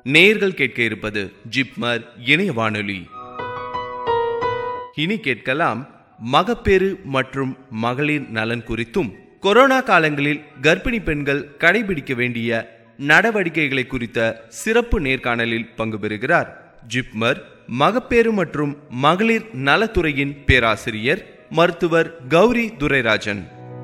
நேர்கள் கேட்க இருப்பது ஜிப்மர் இணைய வானொலி இனி கேட்கலாம் மகப்பேறு மற்றும் மகளிர் நலன் குறித்தும் கொரோனா காலங்களில் கர்ப்பிணி பெண்கள் கடைபிடிக்க வேண்டிய நடவடிக்கைகளை குறித்த சிறப்பு நேர்காணலில் பங்கு பெறுகிறார் ஜிப்மர் மகப்பேறு மற்றும் மகளிர் நலத்துறையின் பேராசிரியர் மருத்துவர் கௌரி துரைராஜன்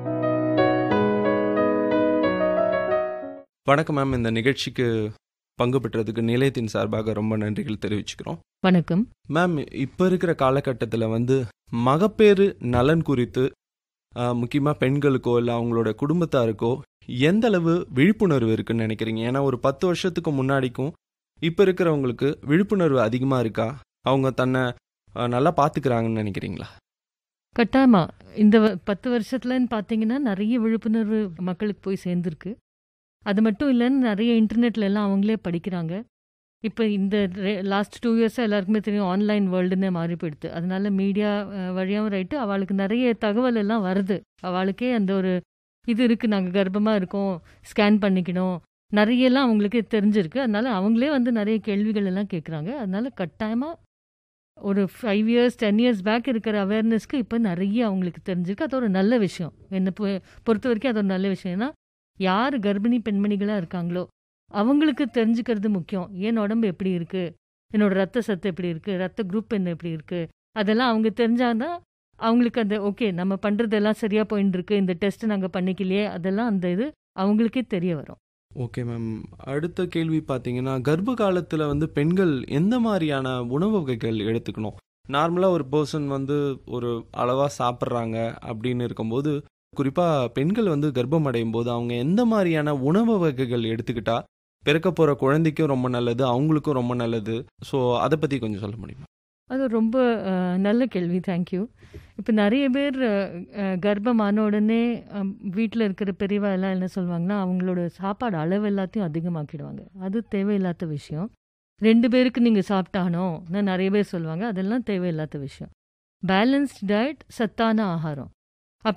வணக்கம் மேம் இந்த நிகழ்ச்சிக்கு பங்கு பெற்றதுக்கு நிலையத்தின் சார்பாக ரொம்ப நன்றிகள் தெரிவிச்சுக்கிறோம் வணக்கம் மேம் இப்போ இருக்கிற காலகட்டத்தில் வந்து மகப்பேறு நலன் குறித்து முக்கியமாக பெண்களுக்கோ இல்லை அவங்களோட குடும்பத்தாருக்கோ எந்த அளவு விழிப்புணர்வு இருக்குன்னு நினைக்கிறீங்க ஏன்னா ஒரு பத்து வருஷத்துக்கு முன்னாடிக்கும் இப்போ இருக்கிறவங்களுக்கு விழிப்புணர்வு அதிகமாக இருக்கா அவங்க தன்னை அஹ், நல்லா பார்த்துக்கிறாங்கன்னு நினைக்கிறீங்களா கட்டாயமா இந்த வ- பத்து வருஷத்துலன்னு பார்த்தீங்கன்னா நிறைய விழிப்புணர்வு மக்களுக்கு போய் சேர்ந்துருக்கு அது மட்டும் இல்லைன்னு நிறைய இன்டர்நெட்ல எல்லாம் அவங்களே படிக்கிறாங்க இப்போ இந்த லாஸ்ட் டூ இயர்ஸாக எல்லாருக்குமே தெரியும் ஆன்லைன் வேர்ல்டுன்னு மாறி போயிடுது அதனால மீடியா வழியாகவும் ரைட்டு அவளுக்கு நிறைய தகவல் எல்லாம் வருது அவளுக்கே அந்த ஒரு இது இருக்குது நாங்கள் கர்ப்பமாக இருக்கோம் ஸ்கேன் பண்ணிக்கணும் நிறைய எல்லாம் அவங்களுக்கு தெரிஞ்சிருக்கு அதனால அவங்களே வந்து நிறைய கேள்விகள் எல்லாம் கேட்குறாங்க அதனால கட்டாயமாக ஒரு five years ten years back இருக்கிற அவேர்னஸ்க்கு இப்போ நிறைய அவங்களுக்கு தெரிஞ்சிருக்கு அது ஒரு நல்ல விஷயம் என்னை பொ- பொறுத்த வரைக்கும் அது ஒரு நல்ல விஷயம் ஏன்னா யார் கர்ப்பிணி பெண்மணிகளாக இருக்காங்களோ அவங்களுக்கு தெரிஞ்சுக்கிறது முக்கியம் என் உடம்பு எப்படி இருக்குது என்னோட ரத்த சத்து எப்படி இருக்குது ரத்த குரூப் என்ன எப்படி இருக்குது அதெல்லாம் அவங்க தெரிஞ்சாதான் அவங்களுக்கு அந்த ஓகே நம்ம பண்ணுறதெல்லாம் சரியாக போயின்னு இருக்கு இந்த டெஸ்ட் நாங்கள் பண்ணிக்கலையே அதெல்லாம் அந்த இது அவங்களுக்கே தெரிய வரும் ஓகே மேம் அடுத்த கேள்வி பார்த்தீங்கன்னா கர்ப்ப காலத்தில் வந்து பெண்கள் எந்த மாதிரியான உணவு வகைகள் எடுத்துக்கணும் நார்மலாக ஒரு பர்சன் வந்து ஒரு அளவாக சாப்பிட்றாங்க அப்படின்னு இருக்கும்போது குறிப்பாக பெண்கள் வந்து கர்ப்பம் அடையும் போது அவங்க எந்த மாதிரியான உணவு வகைகள் எடுத்துக்கிட்டா பிறக்க போகிற குழந்தைக்கும் ரொம்ப நல்லது அவங்களுக்கும் ரொம்ப நல்லது ஸோ அதை பற்றி கொஞ்சம் சொல்ல முடியுமா அது ரொம்ப அஹ், நல்ல கேள்வி தேங்க்யூ இப்போ நிறைய பேர் அஹ், அஹ், கர்ப்பமான உடனே வீட்டில் இருக்கிற பெரியவா எல்லாம் என்ன சொல்லுவாங்கன்னா அவங்களோட சாப்பாடு அளவு எல்லாத்தையும் அதிகமாக்கிடுவாங்க அது தேவையில்லாத விஷயம் ரெண்டு பேருக்கு நீங்கள் சாப்பிட்டானோ நிறைய பேர் சொல்லுவாங்க அதெல்லாம் தேவையில்லாத விஷயம் பேலன்ஸ்ட் டயட் சத்தான ஆகாரம்